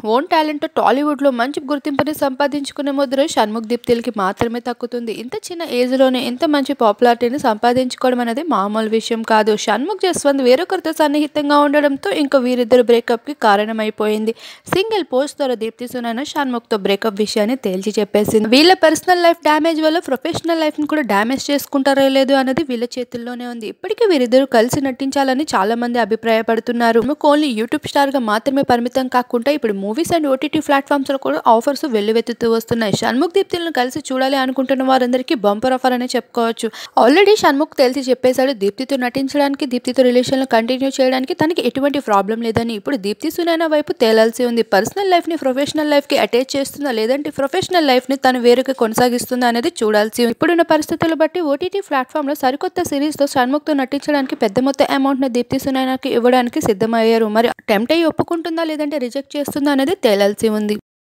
own talent టాలీవుడ్లో మంచి గుర్తింపుని సంపాదించుకునే ముద్ర షణ్ముఖ్ దీప్తిలకి మాత్రమే తక్కుతుంది ఇంత చిన్న ఏజ్లోనే ఇంత మంచి పాపులారిటీని సంపాదించుకోవడం అనేది మామూలు విషయం కాదు షణ్ముఖ్ జస్వంత్ వేరొకరితో సన్నిహితంగా ఉండడంతో ఇంకా వీరిద్దరు బ్రేకప్కి కారణమైపోయింది సింగిల్ పోస్ట్ ద్వారా దీప్తి సునైన షణ్ముఖ్తో బ్రేకప్ విషయాన్ని తేల్చి చెప్పేసింది వీళ్ళ పర్సనల్ లైఫ్ డ్యామేజ్ వల్ల ప్రొఫెషనల్ లైఫ్ని కూడా డ్యామేజ్ చేసుకుంటారో లేదో అనేది వీళ్ళ చేతుల్లోనే ఉంది ఇప్పటికీ వీరిద్దరు కలిసి నటించాలని చాలా మంది అభిప్రాయపడుతున్నారు ఓన్లీ యూట్యూబ్ స్టార్గా మాత్రమే పరిమితం కాకుండా ఇప్పుడు మూవీస్ అండ్ ఓటీటీ ప్లాట్ఫామ్స్లో కూడా ఆఫర్స్ వెల్లువెత్తుతూ వస్తున్నాయి షణ్ముఖ్ దీప్తిలను కలిసి చూడాలి అనుకుంటున్న వారందరికీ బంపర్ ఆఫర్ అనే చెప్పుకోవచ్చు ఆల్రెడీ షణ్ముఖ్ తెలిసి చెప్పేశాడు దీప్తితో నటించడానికి దీప్తితో రిలేషన్లు కంటిన్యూ చేయడానికి తనకి ఎటువంటి ప్రాబ్లం లేదని ఇప్పుడు దీప్తి సునైనా వైపు తేలాల్సి ఉంది పర్సనల్ లైఫ్ని ప్రొఫెషనల్ లైఫ్కి అటాచ్ చేస్తుందా లేదంటే ప్రొఫెషనల్ లైఫ్ని తను వేరుగా కొనసాగిస్తుందా అనేది చూడాల్సి ఉంది ఇప్పుడున్న పరిస్థితులు బట్టి ఓటీటీ ప్లాట్ఫామ్లో సరికొత్త సిరీస్తో షణ్ముఖ్తో నటించడానికి పెద్ద మొత్తం అమౌంట్ని దీప్తి సునైనాకి ఇవ్వడానికి సిద్ధమయ్యారు మరి టెంప్ట్ అయ్యి ఒప్పుకుంటుందా లేదంటే రిజెక్ట్ చేస్తుందా అనేది తేలాల్సి ఉంది